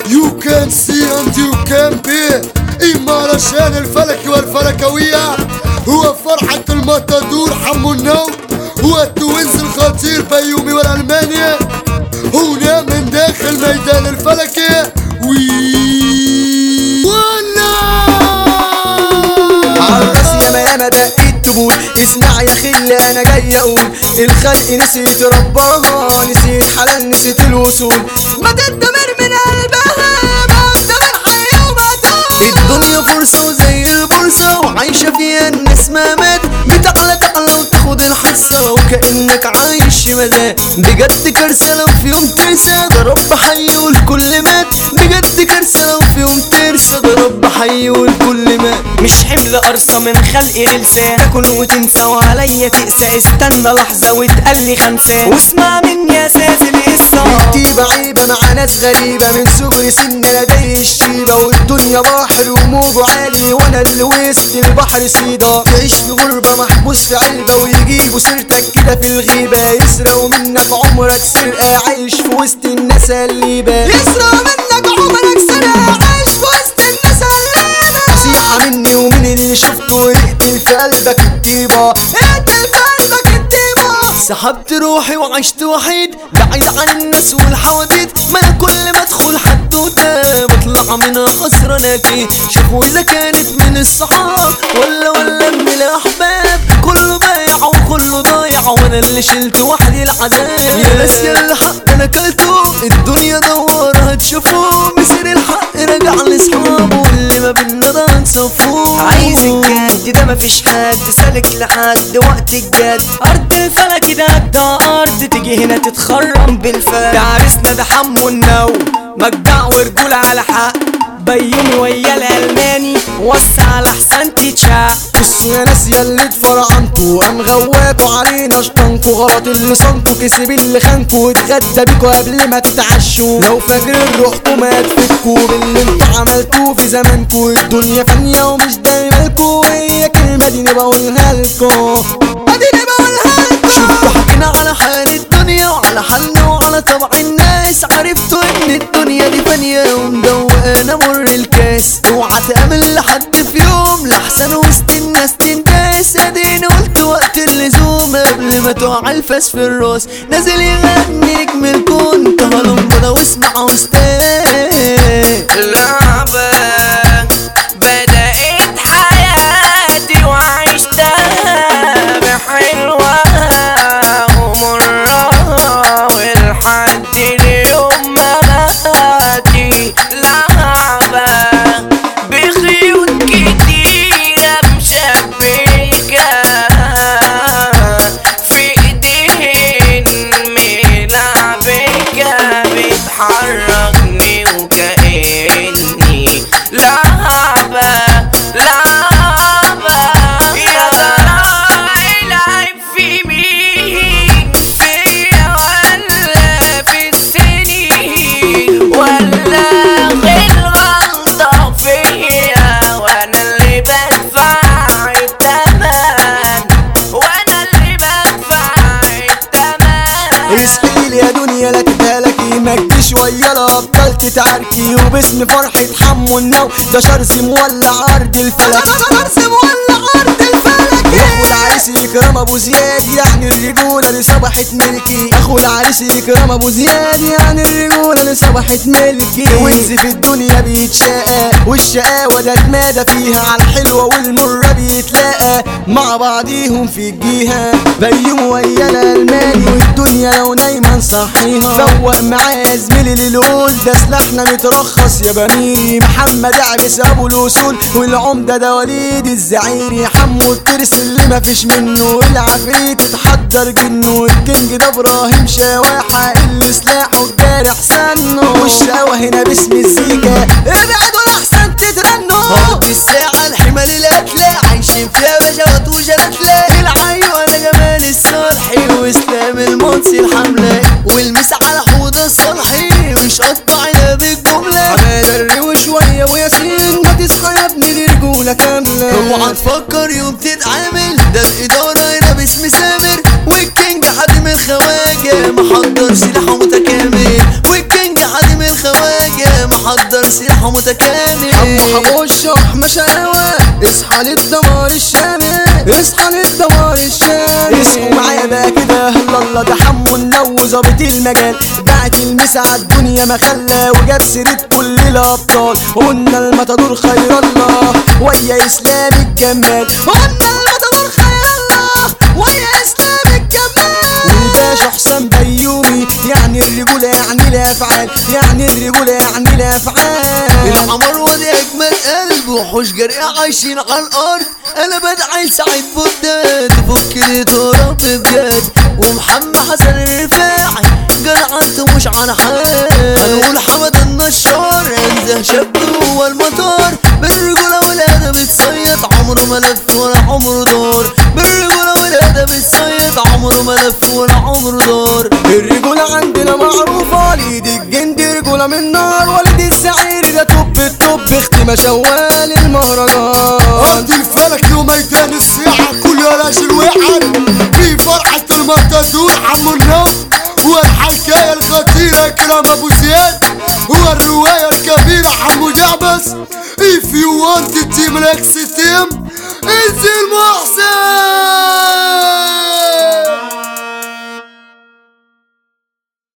You can see and you can be إما علشان الفلكي والفلكوية هو فرحة المطادور حمو النوم هو التوينز الخطير بيومي والألماني هنا من داخل ميدان الفلكي وي عالراس ياما ياما دقيت تبول اسمع يا خل انا جاي اقول الخلق نسيت ربها نسيت حلال نسيت الوصول ما تدمر من قلبها ما تدمر حي وماتت الدنيا فرصة وزي البورصة وعايشة فيها الناس ما مات بتعلى تعلى وتاخد الحصة وكأنك عايش مزاج بجد كارثة لو في يوم ترسى ده رب حي والكل مات بجد كارثة لو في يوم ترسى ده رب حي والكل مات مش حمل قرصة من خلقي غلسان تاكل وتنسى وعليا تقسى استنى لحظة وتقلي خمسة واسمع مني يا سافل القصة كتيبة عيبة مع ناس غريبة من صغر سن لدي الشيبة والدنيا بحر وموجه عالي وانا اللي وسط البحر صيدة تعيش في غربة محبوس في علبة ويجيبوا سيرتك كده في الغيبة يسرقوا منك عمرك سرقة عايش في وسط الناس الليبة يسرقوا منك عمرك سرقة عايش في وسط الناس الليبة نصيحة مني ومن اللي شفته اقتل في قلبك الطيبة اقتل في قلبك الطيبة سحبت روحي وعشت وحيد بعيد عن الناس والحواديت ما انا كل ما ادخل حدوته بطلع منها خسران اكيد شوفوا اذا كانت من الصحاب ولا ولا من الاحباب كله بايع وكله ضايع وانا اللي شلت وحدي العذاب يا ناس يا اللي حق انا كلته الدنيا دوارة هتشوفوه مسير الحق رجع لاصحابه واللي ما بينا ده نصفوه عايز الجد ده مفيش حد سالك لحد وقت الجد ارض الفلك ده ده ارض تيجي هنا تتخرم بالفعل ده عرسنا ده حمو النو مجدع ورجولة على حق بيومي ويا الالماني وسع على احسن تتشاع بصوا يا ناس يا اللي اتفرعنتوا قام غواكوا علينا شطنكوا غلط اللي صنكوا كسب اللي خانكوا واتغدى بيكوا قبل ما تتعشوا لو فاكرين روحكوا ما تفكوا باللي انتوا عملتوه في زمانكوا الدنيا فانية ومش دايمالكوا وهي كلمة دي انا بقولها لكوا ادي انا بقولها لكوا شفتوا حكينا على حال الدنيا وعلى حالنا وعلى طبع الناس عرفتوا ان الدنيا دي فانية ومدوقانا مر الكاس اوعى تأمل لحد في يوم لحسن وسط الناس تنداس ادينا قلت وقت اللزوم قبل ما تقع الفاس في الراس نازل يغني نجم الكون تهلم بدا واسمع استاذ لعبة بدأت حياتي وعشتها بحلوة ومرة ولحد اليوم مماتي لعبة بخيوط كتيرة مشبكة في ايدين ملعبكة بتحركني وكأني لعبة لعبة يا ترى العب في مين فيا ولا في السنين ولا الغلطة فيا وانا اللي بدفع التمن وانا اللي بدفع التمن اسقيلي يا دنيا لا تتهلكي مجدي شوية لا ابطال تتعاركي وباسم فرحة حمو النو ده شرزي مولع ارض الفلك شرزي مولع ارض الفلك اخو العريس يكرم ابو زياد يعني الرجولة اللي صبحت ملكي اخو العريس يكرم ابو زياد يعني الرجولة اللي صبحت ملكي وانس في الدنيا بيتشاقى والشقاوة ده اتمادى فيها على الحلوة والمرة بيتلاقى مع بعضيهم في الجيهة بيوم ويا الالماني والدنيا لو نايمة نصحيها فوق معايا زميلي للقول ده سلاحنا مترخص يا بميري محمد عبس ابو الوصول والعمدة ده وليد الزعيري حمو الترس اللي مفيش منه العفريت اتحضر جنه الكينج ده ابراهيم شواحة اللي سلاحه الجارح سنه والشقاوة هنا باسم الزيكا ابعدوا احسن تترنوا ارض الساعة الحمل القتلى عايشين فيها بشوات وجلاتلى العي وانا جمال الصالحي واسلام المنسي الحملة والمس على حوض الصالحي مش قطعنا بالجملة حمادة الروي شوية وياسين ما تصحى يا ابني دي رجولة كاملة اوعى تفكر يوم تتعامل ده الإدارة هنا باسم سامر والكينج حاتم الخواجة محضر سلاحه متكامل والكينج حاتم الخواجة محضر تسريحه متكامل حمو حمو الشح مشاوى اصحى للدمار الشامل اصحى للدمار الشامل اسمه معايا بقى كده الله ده حمو النو ظابط المجال بعت المسا على الدنيا ما خلى وجاب سيرة كل الابطال قلنا المتدور خير الله ويا اسلام الجمال قلنا المتدور خير الله ويا اسلام الجمال والباشا حسام بيومي يعني الرجولة يعني الافعال يعني الرجولة يعني الافعال الحمر وده اجمل قلب وحوش جريئة عايشين على الارض انا بدعي لسعيد بوداد فك لي تراب بجد ومحمد حسن الرفاعي جدعنت مش عن حال هنقول حمد النشار انزه شاب هو المطار بالرجولة والادب الصيد عمره ما لف ولا عمره دار بالرجولة والادب الصيد عمره ما لف ولا عمره دار الرجولة عندنا معروفة ليد الجندي رجولة من نار ولد السعير ده توب التوب اختي شوال المهرجان ارض الفلك وميدان الساعة كل راجل وقعد في فرحة المطادور عمو النوم والحكاية الخطيرة كرام ابو زياد والرواية الكبيرة حمو دعبس if you want the team like team انزل محسن